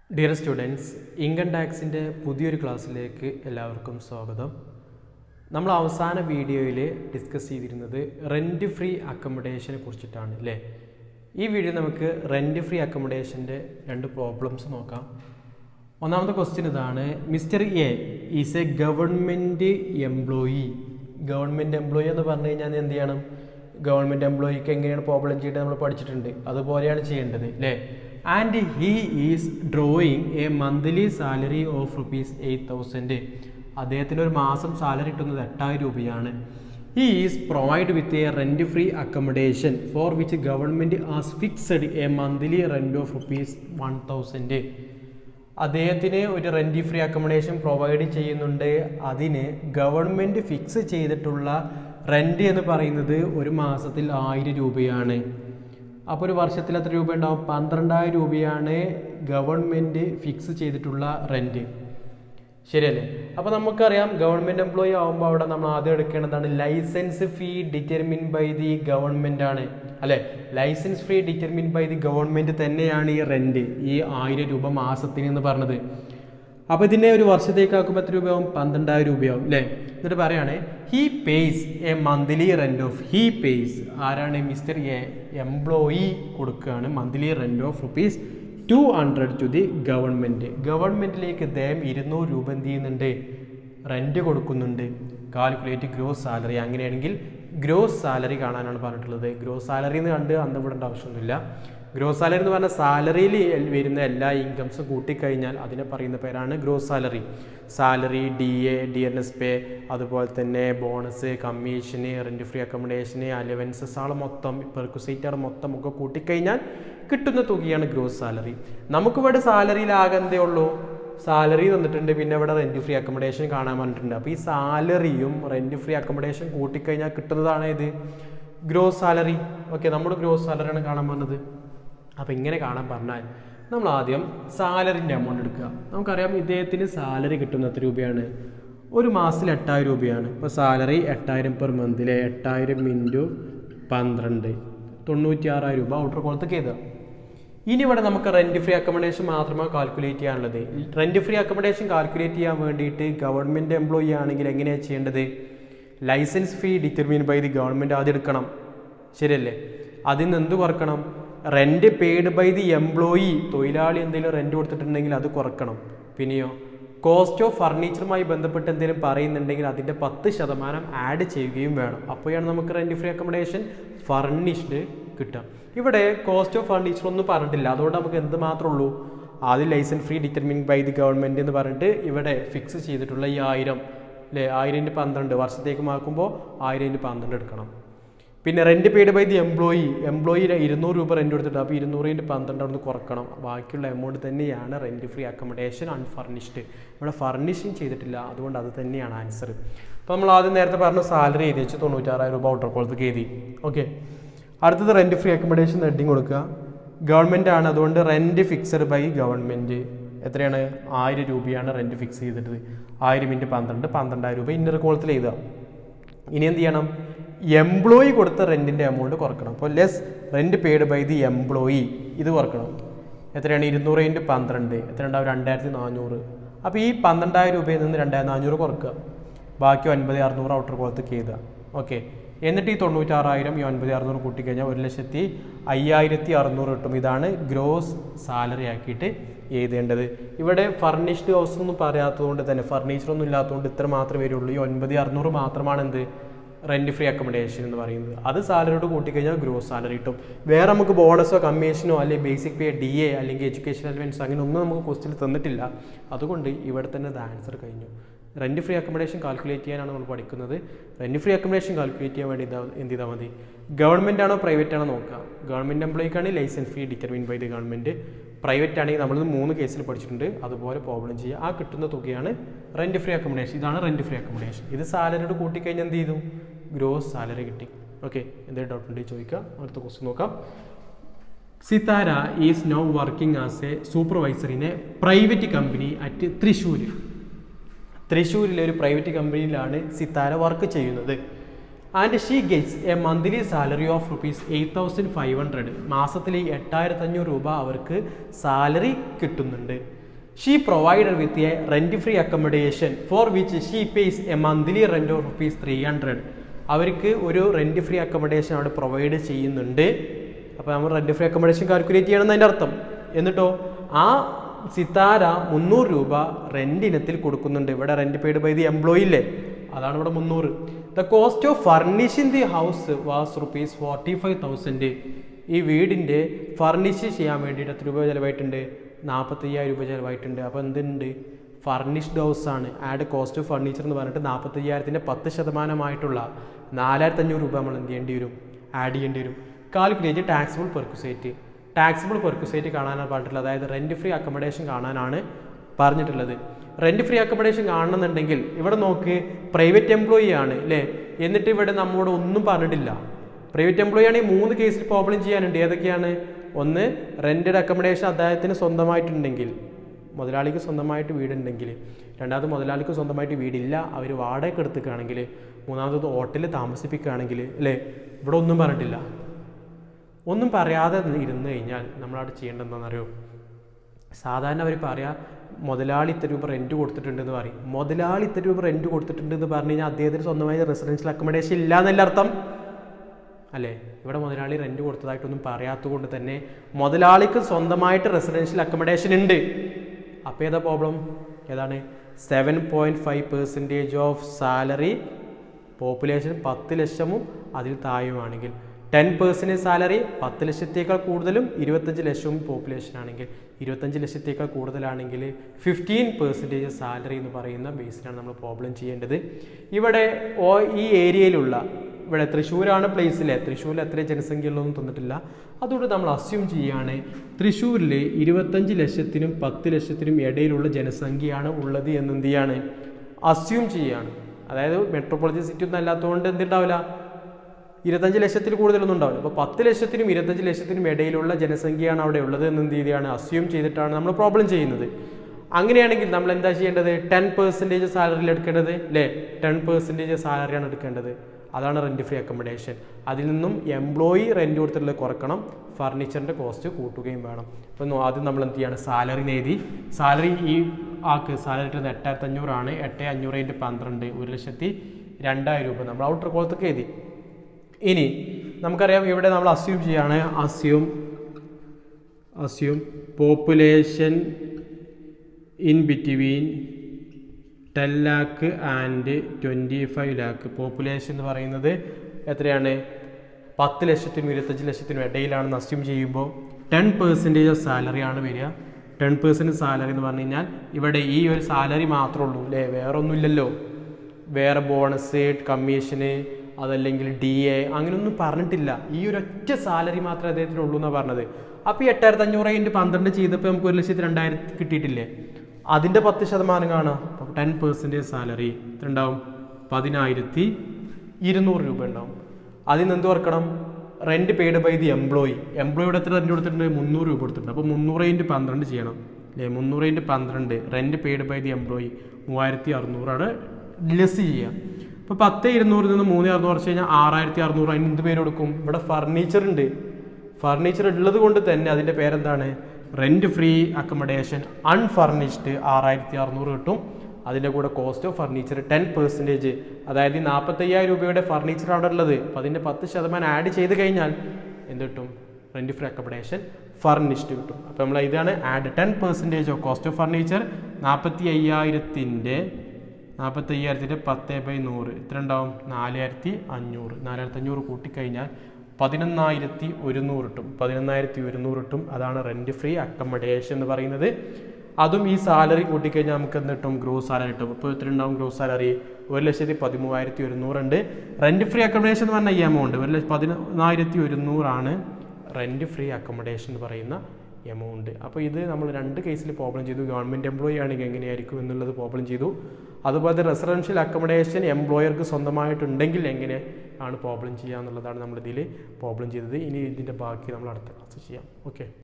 dear students income ടാക്സിൻ്റെ പുതിയൊരു ക്ലാസ്സിലേക്ക് എല്ലാവർക്കും സ്വാഗതം നമ്മൾ അവസാന വീഡിയോയിൽ ഡിസ്കസ് ചെയ്തിരുന്നത് റെൻറ്റ് ഫ്രീ അക്കോമഡേഷനെ കുറിച്ചിട്ടാണ് അല്ലേ ഈ വീഡിയോ നമുക്ക് റെൻറ്റ് ഫ്രീ അക്കോമഡേഷൻ്റെ രണ്ട് പ്രോബ്ലംസ് നോക്കാം ഒന്നാമത്തെ ക്വസ്റ്റ്യൻ ഇതാണ് mister A is a government employee government employee എന്ന് പറഞ്ഞു കഴിഞ്ഞാൽ എന്ത് ചെയ്യണം ഗവൺമെൻറ് എംപ്ലോയിക്ക് എങ്ങനെയാണ് പ്രോബ്ലം ചെയ്യേണ്ടത് നമ്മൾ പഠിച്ചിട്ടുണ്ട് അതുപോലെയാണ് ചെയ്യേണ്ടത് അല്ലേ and he is drawing a monthly salary of rupees eight thousand അദ്ദേഹത്തിന് ഒരു മാസം സാലറി കിട്ടുന്നത് എട്ടായിരം രൂപയാണ് he is provide with a rent free accommodation for which government as fixed a monthly rent of rupees one thousand അദ്ദേഹത്തിന് ഒരു rent free accommodation provide ചെയ്യുന്നുണ്ട് അതിന് ഗവൺമെൻറ് ഫിക്സ് ചെയ്തിട്ടുള്ള റെൻറ്റ് എന്ന് പറയുന്നത് ഒരു മാസത്തിൽ ആയിരം രൂപയാണ് അപ്പോൾ ഒരു വർഷത്തിൽ എത്ര രൂപ ഉണ്ടാവും പന്ത്രണ്ടായിരം രൂപയാണ് ഗവൺമെൻറ് ഫിക്സ് ചെയ്തിട്ടുള്ള റെൻറ്റ് ശരിയല്ലേ അപ്പോൾ നമുക്കറിയാം ഗവൺമെൻറ് എംപ്ലോയി ആകുമ്പോൾ അവിടെ നമ്മൾ ആദ്യം എടുക്കേണ്ടതാണ് licence fee determine by the government ആണ് അല്ലെ licence fee determine by the government തന്നെയാണ് ഈ റെൻറ്റ് ഈ ആയിരം രൂപ മാസത്തിന് എന്ന് പറഞ്ഞത് അപ്പോൾ ഇതിനെ ഒരു വർഷത്തേക്ക് ആക്കുമ്പോൾ എത്ര രൂപയാവും പന്ത്രണ്ടായിരം രൂപയാവും അല്ലേ എന്നിട്ട് പറയുകയാണ് he pays a monthly rent of he pays ആരാണ് മിസ്റ്റർ എ എംപ്ലോയി കൊടുക്കുകയാണ് monthly rent of rupees two hundred to the government ഗവൺമെൻറ്റിലേക്ക് ഇദ്ദേഹം ഇരുന്നൂറ് രൂപ എന്ത് ചെയ്യുന്നുണ്ട് റെൻറ്റ് കൊടുക്കുന്നുണ്ട് കാൽക്കുലേറ്റ് ഗ്രോസ് സാലറി അങ്ങനെയാണെങ്കിൽ ഗ്രോസ് സാലറി കാണാനാണ് പറഞ്ഞിട്ടുള്ളത് ഗ്രോസ് സാലറി എന്ന് കണ്ട് അന്ന് വിടേണ്ട ആവശ്യമൊന്നുമില്ല ഗ്രോസ് സാലറി എന്ന് പറഞ്ഞാൽ സാലറിയിൽ വരുന്ന എല്ലാ ഇൻകംസും കൂട്ടിക്കഴിഞ്ഞാൽ അതിനെ പറയുന്ന പേരാണ് gross salary salary D A D N S pay അതുപോലെ തന്നെ ബോണസ് കമ്മീഷന് റെൻറ്റ് ഫ്രീ അക്കോമഡേഷന് അലവൻസസ് ആൾ മൊത്തം പെർക്കുസൈറ്റാർ മൊത്തം ഒക്കെ കൂട്ടിക്കഴിഞ്ഞാൽ കിട്ടുന്ന തുകയാണ് ഗ്രോസ് സാലറി നമുക്കിവിടെ സാലറിയിലാകെ എന്തേ ഉള്ളൂ സാലറി തന്നിട്ടുണ്ട് പിന്നെ ഇവിടെ റെൻറ്റ് ഫ്രീ അക്കോമഡേഷൻ കാണാൻ പറഞ്ഞിട്ടുണ്ട് അപ്പോൾ ഈ സാലറിയും റെൻറ്റ് ഫ്രീ അക്കോമഡേഷൻ കൂട്ടിക്കഴിഞ്ഞാൽ കിട്ടുന്നതാണ് ഇത് ഗ്രോസ് സാലറി ഓക്കെ നമ്മൾ ഗ്രോസ് സാലറിയാണ് കാണാൻ പറഞ്ഞത് അപ്പോൾ ഇങ്ങനെ കാണാൻ പറഞ്ഞാൽ നമ്മൾ ആദ്യം സാലറിൻ്റെ എമൗണ്ട് എടുക്കുക നമുക്കറിയാം ഇദ്ദേഹത്തിന് സാലറി കിട്ടുന്ന എത്ര രൂപയാണ് ഒരു മാസത്തിൽ എട്ടായിരം രൂപയാണ് ഇപ്പോൾ സാലറി എട്ടായിരം പെർ മന്തിലെ എട്ടായിരം ഇൻറ്റു പന്ത്രണ്ട് തൊണ്ണൂറ്റി ആറായിരം രൂപ ഔട്ടർ കോളത്തേക്ക് എഴുതുക ഇനി ഇവിടെ നമുക്ക് റെൻറ്റ് ഫ്രീ അക്കോമഡേഷൻ മാത്രമാണ് കാൽക്കുലേറ്റ് ചെയ്യാനുള്ളത് റെൻറ്റ് ഫ്രീ അക്കോമഡേഷൻ കാൽക്കുലേറ്റ് ചെയ്യാൻ വേണ്ടിയിട്ട് ഗവൺമെൻറ് എംപ്ലോയി ആണെങ്കിൽ എങ്ങനെയാണ് ചെയ്യേണ്ടത് licence fee determine by the government ആദ്യം എടുക്കണം ശരിയല്ലേ അതിൽ നിന്ന് എന്ത് കുറക്കണം rent paid by the employee തൊഴിലാളി എന്തെങ്കിലും റെൻറ്റ് കൊടുത്തിട്ടുണ്ടെങ്കിൽ അത് കുറക്കണം പിന്നെയോ കോസ്റ്റ് ഓഫ് ഫർണിച്ചറുമായി ബന്ധപ്പെട്ട് എന്തെങ്കിലും പറയുന്നുണ്ടെങ്കിൽ അതിൻ്റെ പത്ത് ശതമാനം ആഡ് ചെയ്യുകയും വേണം അപ്പോഴാണ് നമുക്ക് റെൻറ്റ് ഫ്രീ അക്കോമഡേഷൻ ഫർണിഷ്ഡ് കിട്ടുക ഇവിടെ കോസ്റ്റ് ഓഫ് ഫർണിച്ചർ ഒന്നും പറഞ്ഞിട്ടില്ല അതുകൊണ്ട് നമുക്ക് എന്ത് മാത്രമേ ഉള്ളൂ ആദ്യം licence free determine by the government എന്ന് പറഞ്ഞിട്ട് ഇവിടെ ഫിക്സ് ചെയ്തിട്ടുള്ള ഈ ആയിരം അല്ലേ ആയിരം ഇൻറ്റ് പന്ത്രണ്ട് വർഷത്തേക്ക് മാക്കുമ്പോൾ ആയിരം ഇൻറ്റ് പന്ത്രണ്ട് എടുക്കണം പിന്നെ rent paid by the employee employee ഇരുന്നൂറ് രൂപ റെൻറ്റ് കൊടുത്തിട്ട് അപ്പോൾ ഇരുന്നൂറ് ഇൻറ്റ് പന്ത്രണ്ട് അവിടെ നിന്ന് കുറക്കണം ബാക്കിയുള്ള എമൗണ്ട് തന്നെയാണ് റെൻറ്റ് ഫ്രീ അക്കോമഡേഷൻ അൺഫർണിഷ്ഡ് ഇവിടെ ഫർണിഷിങ് ചെയ്തിട്ടില്ല അതുകൊണ്ട് അത് തന്നെയാണ് ആൻസർ അപ്പോൾ നമ്മൾ ആദ്യം നേരത്തെ പറഞ്ഞ സാലറി എഴുതി വെച്ച് തൊണ്ണൂറ്റാറായിരം രൂപ ഔട്ടർ കോളത്തേക്ക് എഴുതി ഓക്കെ അടുത്തത് റെൻറ്റ് ഫ്രീ അക്കോമഡേഷൻ ഹെഡിങ് കൊടുക്കുക ഗവൺമെൻറ് ആണ് അതുകൊണ്ട് റെൻറ്റ് ഫിക്സഡ് ബൈ ഗവൺമെൻറ് എത്രയാണ് ആയിരം രൂപയാണ് റെൻറ്റ് ഫിക്സ് ചെയ്തിട്ടത് ആയിരം ഇൻറ്റ് പന്ത്രണ്ട് പന്ത്രണ്ടായിരം രൂപ ഇന്നർ കോളത്തിൽ എഴുതുക ഇനി എന്ത് ചെയ്യണം എംപ്ലോയി കൊടുത്ത റെൻറ്റിൻ്റെ എമൗണ്ട് കുറക്കണം അപ്പോൾ less rent paid by the employee ഇത് കുറക്കണം എത്രയാണ് ഇരുന്നൂറ് ഇൻറ്റ് പന്ത്രണ്ട് എത്ര ഉണ്ടാവും രണ്ടായിരത്തി നാനൂറ് അപ്പോൾ ഈ പന്ത്രണ്ടായിരം രൂപയിൽ നിന്ന് രണ്ടായിരത്തി നാനൂറ് കുറക്കുക ബാക്കി ഒൻപത് അറുന്നൂറ് ഔട്ടർ കോളത്തേക്ക് എഴുതുക ഓക്കെ എന്നിട്ട് ഈ തൊണ്ണൂറ്റാറായിരം ഈ ഒൻപത് അറുന്നൂറ് കൂട്ടിക്കഴിഞ്ഞാൽ ഒരു ലക്ഷത്തി അയ്യായിരത്തി അറുന്നൂറ് കിട്ടും ഇതാണ് ഗ്രോസ് സാലറി ആക്കിയിട്ട് എഴുതേണ്ടത് ഇവിടെ ഫർണിഷ്ഡ് ഹൗസ് ഒന്നും പറയാത്തതുകൊണ്ട് തന്നെ ഫർണിച്ചർ ഒന്നും ഇല്ലാത്തതുകൊണ്ട് ഇത്ര മാത്രമേ വരുള്ളൂ ഈ ഒൻപത് അറുന്നൂറ് മാത്രമാണ് എന്ത് റെൻറ്റ് ഫ്രീ അക്കോമഡേഷൻ എന്ന് പറയുന്നത് അത് സാലറിയോട് കൂട്ടിക്കഴിഞ്ഞാൽ ഗ്രോസ് സാലറി കിട്ടും വേറെ നമുക്ക് ബോണസോ കമ്മീഷനോ അല്ലെങ്കിൽ ബേസിക് പേ ഡി എ അല്ലെങ്കിൽ എഡ്യൂക്കേഷൻ അലവൻസ് അങ്ങനെ ഒന്നും നമുക്ക് ക്വസ്റ്റിൽ തന്നിട്ടില്ല അതുകൊണ്ട് ഇവിടെ തന്നെ ഇത് ആൻസർ കഴിഞ്ഞു റെൻറ്റ് ഫ്രീ അക്കോമഡേഷൻ കാൽക്കുലേറ്റ് ചെയ്യാനാണ് നമ്മൾ പഠിക്കുന്നത് റെൻറ്റ് ഫ്രീ അക്കോമഡേഷൻ കാൽക്കുലേറ്റ് ചെയ്യാൻ വേണ്ടി ഇതാ എന്ത് ചെയ്താൽ മതി ഗവൺമെൻറ് ആണോ പ്രൈവറ്റ് ആണോ നോക്കുക ഗവൺമെൻറ് എംപ്ലോയിക്കാണ് licence fee determine by the government private ആണെങ്കിൽ നമ്മൾ മൂന്ന് കേസിൽ പഠിച്ചിട്ടുണ്ട് അതുപോലെ പ്രോബ്ലം ചെയ്യുക ആ കിട്ടുന്ന തുകയാണ് റെൻറ്റ് ഫ്രീ അക്കോമഡേഷൻ ഇതാണ് റെൻറ്റ് ഫ്രീ അക്കോമഡേഷൻ ഇത് സാലറിയോട് കൂട്ടിക്കഴിഞ്ഞാൽ എന്ത് ചെയ്തു ഗ്രോസ് സാലറി കിട്ടി ഓക്കെ എന്തെങ്കിലും ഡൗട്ട് ഉണ്ടെങ്കിൽ ചോദിക്കുക അടുത്ത ക്വസ്റ്റ്യൻ നോക്കാം Sithara is now working as a supervisor in a private company at Thrissur തൃശ്ശൂരിലെ ഒരു പ്രൈവറ്റ് കമ്പനിയിലാണ് സിതാര വർക്ക് ചെയ്യുന്നത് and she gets a monthly salary of rupees eight thousand five hundred മാസത്തിൽ എട്ടായിരത്തി അഞ്ഞൂറ് രൂപ അവർക്ക് സാലറി കിട്ടുന്നുണ്ട് she provided with a rent free accommodation for which she pays a monthly rent of rupees three hundred അവർക്ക് ഒരു rent free accommodation അവിടെ provide ചെയ്യുന്നുണ്ട് അപ്പോൾ നമ്മൾ റെൻറ്റ് ഫ്രീ അക്കോമഡേഷൻ കാൽക്കുലേറ്റ് ചെയ്യണമെന്ന് അതിൻ്റെ അർത്ഥം എന്നിട്ടോ ആ സിത്താര മുന്നൂറ് രൂപ റെൻ്റ് ഇനത്തിൽ കൊടുക്കുന്നുണ്ട് ഇവിടെ rent paid by the employee ഇല്ലേ അതാണ് ഇവിടെ മുന്നൂറ് the cost of furnishing the house was rupees forty five thousand ഈ വീടിൻ്റെ ഫർണിഷ് ചെയ്യാൻ വേണ്ടിയിട്ട് എത്ര രൂപ ചിലവായിട്ടുണ്ട് നാൽപ്പത്തയ്യായിരം രൂപ ചിലവായിട്ടുണ്ട് അപ്പോൾ എന്തുണ്ട് ഫർണിഷ്ഡ് ഹൗസ് ആണ് ആഡ് കോസ്റ്റ് ഓഫ് ഫർണിച്ചർ എന്ന് പറഞ്ഞിട്ട് നാൽപ്പത്തയ്യായിരത്തിൻ്റെ പത്ത് ശതമാനമായിട്ടുള്ള നാലായിരത്തി അഞ്ഞൂറ് രൂപ നമ്മൾ എന്ത് ചെയ്യേണ്ടി വരും ആഡ് ചെയ്യേണ്ടി വരും calculate taxable perquisite taxable perquisite കാണാനാണ് പറഞ്ഞിട്ടുള്ളത് അതായത് റെൻറ്റ് ഫ്രീ അക്കോമഡേഷൻ കാണാനാണ് പറഞ്ഞിട്ടുള്ളത് റെൻറ്റ് ഫ്രീ അക്കോമഡേഷൻ കാണണമെന്നുണ്ടെങ്കിൽ ഇവിടെ നോക്ക് പ്രൈവറ്റ് എംപ്ലോയി ആണ് അല്ലേ എന്നിട്ട് ഇവിടെ നമ്മോട് ഒന്നും പറഞ്ഞിട്ടില്ല പ്രൈവറ്റ് എംപ്ലോയി ആണെങ്കിൽ മൂന്ന് കേസിൽ പ്രോബ്ലം ചെയ്യാനുണ്ട് ഏതൊക്കെയാണ് ഒന്ന് റെൻറ്റഡ് അക്കോമഡേഷൻ അദ്ദേഹത്തിന് സ്വന്തമായിട്ടുണ്ടെങ്കിൽ മുതലാളിക്ക് സ്വന്തമായിട്ട് വീടുണ്ടെങ്കിൽ രണ്ടാമത് മുതലാളിക്ക് സ്വന്തമായിട്ട് വീടില്ല അവർ വാടക എടുത്തുകയാണെങ്കിൽ മൂന്നാമത്തത് ഹോട്ടലിൽ താമസിപ്പിക്കുകയാണെങ്കിൽ അല്ലേ ഇവിടെ ഒന്നും പറഞ്ഞിട്ടില്ല ഒന്നും പറയാതെ ഇരുന്ന് കഴിഞ്ഞാൽ നമ്മളവിടെ ചെയ്യേണ്ടത് എന്താണെന്നറിയോ സാധാരണ അവർ പറയാ മുതലാളി ഇത്ര രൂപ റെൻറ്റ് കൊടുത്തിട്ടുണ്ടെന്ന് പറയും മുതലാളി ഇത്ര രൂപ റെൻറ്റ് കൊടുത്തിട്ടുണ്ടെന്ന് പറഞ്ഞു കഴിഞ്ഞാൽ അദ്ദേഹത്തിന് സ്വന്തമായി റെസിഡൻഷ്യൽ അക്കോമഡേഷൻ ഇല്ല എന്നല്ല അർത്ഥം അല്ലേ ഇവിടെ മുതലാളി റെൻറ്റ് കൊടുത്തതായിട്ടൊന്നും പറയാത്തത് കൊണ്ട് തന്നെ മുതലാളിക്ക് സ്വന്തമായിട്ട് റെസിഡൻഷ്യൽ അക്കോമഡേഷൻ ഉണ്ട് അപ്പോൾ ഏതാ പ്രോബ്ലം ഏതാണ് seven point five percentage of salary population പത്ത് ലക്ഷവും അതിൽ താഴെയുമാണെങ്കിൽ ടെൻ പെർസെൻറ്റേജ് സാലറി പത്ത് ലക്ഷത്തേക്കാൾ കൂടുതലും ഇരുപത്തഞ്ച് ലക്ഷവും പോപ്പുലേഷൻ ആണെങ്കിൽ ഇരുപത്തഞ്ച് ലക്ഷത്തേക്കാൾ കൂടുതലാണെങ്കിൽ ഫിഫ്റ്റീൻ പെർസെൻറ്റേജ് സാലറി എന്ന് പറയുന്ന ബേസിലാണ് നമ്മൾ പ്രോബ്ലം ചെയ്യേണ്ടത് ഇവിടെ ഓ ഈ ഏരിയയിലുള്ള ഇവിടെ തൃശ്ശൂരാണ് പ്ലേസിലെ തൃശ്ശൂരിൽ എത്ര ജനസംഖ്യയുള്ളതൊന്നും തന്നിട്ടില്ല അതുകൊണ്ട് നമ്മൾ അസ്യൂം ചെയ്യുകയാണ് തൃശ്ശൂരിൽ ഇരുപത്തഞ്ച് ലക്ഷത്തിനും പത്ത് ലക്ഷത്തിനും ഇടയിലുള്ള ജനസംഖ്യയാണ് ഉള്ളത് എന്ന് എന്ത് ചെയ്യാണ് അസ്യൂം ചെയ്യുകയാണ് അതായത് മെട്രോപൊളിറ്റൻ സിറ്റി ഒന്നും അല്ലാത്തതുകൊണ്ട് എന്തുണ്ടാവില്ല ഇരുപത്തഞ്ച് ലക്ഷത്തിൽ കൂടുതലൊന്നും ഉണ്ടാവില്ല അപ്പോൾ പത്ത് ലക്ഷത്തിനും ഇരുപത്തഞ്ച് ലക്ഷത്തിനും ഇടയിലുള്ള ജനസംഖ്യയാണ് അവിടെ ഉള്ളത് എന്ന് എന്ത് ചെയ്യുകയാണ് അസ്യൂം ചെയ്തിട്ടാണ് നമ്മൾ പ്രോബ്ലം ചെയ്യുന്നത് അങ്ങനെയാണെങ്കിൽ നമ്മൾ എന്താ ചെയ്യേണ്ടത് ടെൻ പെർസെൻറ്റേജ് സാലറിയിൽ എടുക്കേണ്ടത് അല്ലേ ടെൻ പെർസെൻറ്റേജ് സാലറിയാണ് എടുക്കേണ്ടത് അതാണ് റെൻറ്റ് ഫ്രീ അക്കോമഡേഷൻ അതിൽ നിന്നും എംപ്ലോയി റെൻറ്റ് കൊടുത്തിട്ടുള്ളത് കുറക്കണം ഫർണിച്ചറിൻ്റെ കോസ്റ്റ് കൂട്ടുകയും വേണം അപ്പോൾ നോ- ആദ്യം നമ്മൾ എന്ത് ചെയ്യാണ് സാലറി എഴുതി സാലറി ഈ ആക്ക് സാലറി കിട്ടുന്നത് എട്ടായിരത്തി അഞ്ഞൂറാണ് എട്ട് അഞ്ഞൂറ് ഇൻറ്റ് പന്ത്രണ്ട് ഒരു ലക്ഷത്തി രണ്ടായിരം രൂപ നമ്മൾ ഔട്ടർ കോളത്തൊക്കെ എഴുതി ഇനി നമുക്കറിയാം ഇവിടെ നമ്മൾ അസ്യൂം ചെയ്യാണ് assume assume population in between ten lakh and twenty five lakh population എന്ന് പറയുന്നത് എത്രയാണ് പത്ത് ലക്ഷത്തിനും ഇരുപത്തഞ്ച് ലക്ഷത്തിനും ഇടയിലാണെന്ന് അസ്യൂം ചെയ്യുമ്പോൾ ടെൻ പെർസെൻറ്റേജ് ഓഫ് സാലറി ആണ് വരിക ടെൻ പെർസെൻറ്റ് സാലറി എന്ന് പറഞ്ഞു കഴിഞ്ഞാൽ ഇവിടെ ഈ ഒരു സാലറി മാത്രമേ ഉള്ളൂ അല്ലേ വേറെ ഒന്നുമില്ലല്ലോ വേറെ ബോണസ് കമ്മീഷന് അതല്ലെങ്കിൽ ഡി എ അങ്ങനെയൊന്നും പറഞ്ഞിട്ടില്ല ഈ ഒരു ഒറ്റ സാലറി മാത്രമേ അദ്ദേഹത്തിന് ഉള്ളൂ എന്നാണ് പറഞ്ഞത് അപ്പോൾ ഈ എട്ടായിരത്തി അഞ്ഞൂറ് ഇൻറ്റ് പന്ത്രണ്ട് ചെയ്തപ്പോൾ നമുക്ക് ഒരു ലക്ഷത്തി രണ്ടായിരത്തി കിട്ടിയിട്ടില്ലേ അതിൻ്റെ പത്ത് ശതമാനം കാണാം അപ്പോൾ ടെൻ പെർസെൻറ്റേജ് സാലറി എത്ര ഉണ്ടാവും പതിനായിരത്തി ഇരുന്നൂറ് രൂപ ഉണ്ടാവും അതിൽ നിന്ന് എന്ത് ഓർക്കണം rent paid by the employee എംപ്ലോയിയുടെ എത്ര റെൻറ്റ് കൊടുത്തിട്ടുണ്ട് മുന്നൂറ് രൂപ കൊടുത്തിട്ടുണ്ട് അപ്പോൾ മുന്നൂറ് ഇൻറ്റ് പന്ത്രണ്ട് ചെയ്യണം അല്ലേ മുന്നൂറ് ഇൻറ്റ് പന്ത്രണ്ട് rent paid by the employee മൂവായിരത്തി അറുന്നൂറാണ് ലെസ് ചെയ്യുക ഇപ്പോൾ പത്ത് ഇരുന്നൂറിൽ നിന്ന് മൂന്ന് അറുന്നൂറ് വെച്ച് കഴിഞ്ഞാൽ ആറായിരത്തി അറുന്നൂറ് അതിന് എന്ത് പേര് കൊടുക്കും ഇവിടെ ഫർണിച്ചർ ഉണ്ട് ഫർണിച്ചർ ഉള്ളത് കൊണ്ട് തന്നെ അതിൻ്റെ പേരെന്താണ് റെൻറ്റ് ഫ്രീ അക്കോമഡേഷൻ അൺഫർണിഷ്ഡ് ആറായിരത്തി അറുന്നൂറ് കിട്ടും അതിൻ്റെ കൂടെ cost of furniture ten percentage അതായത് ഈ നാൽപ്പത്തയ്യായിരം രൂപയുടെ ഫർണിച്ചർ അവിടെ ഉള്ളത് അപ്പോൾ അതിൻ്റെ പത്ത് ശതമാനം ആഡ് ചെയ്ത് കഴിഞ്ഞാൽ എന്ത് കിട്ടും റെൻറ്റ് ഫ്രീ അക്കോമഡേഷൻ ഫർണിഷ്ഡ് കിട്ടും അപ്പോൾ നമ്മൾ ഇതാണ് add ten percentage of cost of furniture നാൽപ്പത്തി അയ്യായിരത്തിൻ്റെ നാൽപ്പത്തി അയ്യായിരത്തിൻ്റെ പത്ത് ബൈ നൂറ് എത്ര ഉണ്ടാവും നാലായിരത്തി അഞ്ഞൂറ് നാലായിരത്തി അഞ്ഞൂറ് കൂട്ടിക്കഴിഞ്ഞാൽ പതിനൊന്നായിരത്തി ഒരുന്നൂറ് കിട്ടും പതിനൊന്നായിരത്തി ഒരുന്നൂറ് കിട്ടും അതാണ് റെൻറ്റ് ഫ്രീ അക്കോമഡേഷൻ എന്ന് പറയുന്നത് അതും ഈ സാലറി കൂട്ടിക്കഴിഞ്ഞാൽ നമുക്ക് എന്ത് കിട്ടും ഗ്രോസ് സാലറി കിട്ടും ഇപ്പോൾ എത്ര ഉണ്ടാവും ഗ്രോസ് സാലറി ഒരു ലക്ഷത്തി പതിമൂവായിരത്തി ഒരുന്നൂറുണ്ട് റെൻറ്റ് ഫ്രീ അക്കോമഡേഷൻ എന്ന് പറഞ്ഞാൽ ഈ എമൗണ്ട് ഒരു ലക്ഷത്തി പതിനൊന്നായിരത്തി ഒരുന്നൂറാണ് റെൻറ്റ് ഫ്രീ അക്കോമഡേഷൻ എന്ന് പറയുന്ന എമൗണ്ട് അപ്പോൾ ഇത് നമ്മൾ രണ്ട് കേസിൽ പ്രോബ്ലം ചെയ്തു ഗവൺമെൻറ് എംപ്ലോയി ആണെങ്കിൽ എങ്ങനെയായിരിക്കും എന്നുള്ളത് പ്രോബ്ലം ചെയ്തു അതുപോലെ റെസിഡൻഷ്യൽ അക്കോമഡേഷൻ എംപ്ലോയർക്ക് സ്വന്തമായിട്ടുണ്ടെങ്കിൽ എങ്ങനെ ആണ് പ്രോബ്ലം ചെയ്യുക എന്നുള്ളതാണ് നമ്മൾ ഇതിൽ പ്രോബ്ലം ചെയ്തത് ഇനി ഇതിൻ്റെ ബാക്കി നമ്മൾ അടുത്ത ക്ലാസ് ചെയ്യാം ഓക്കെ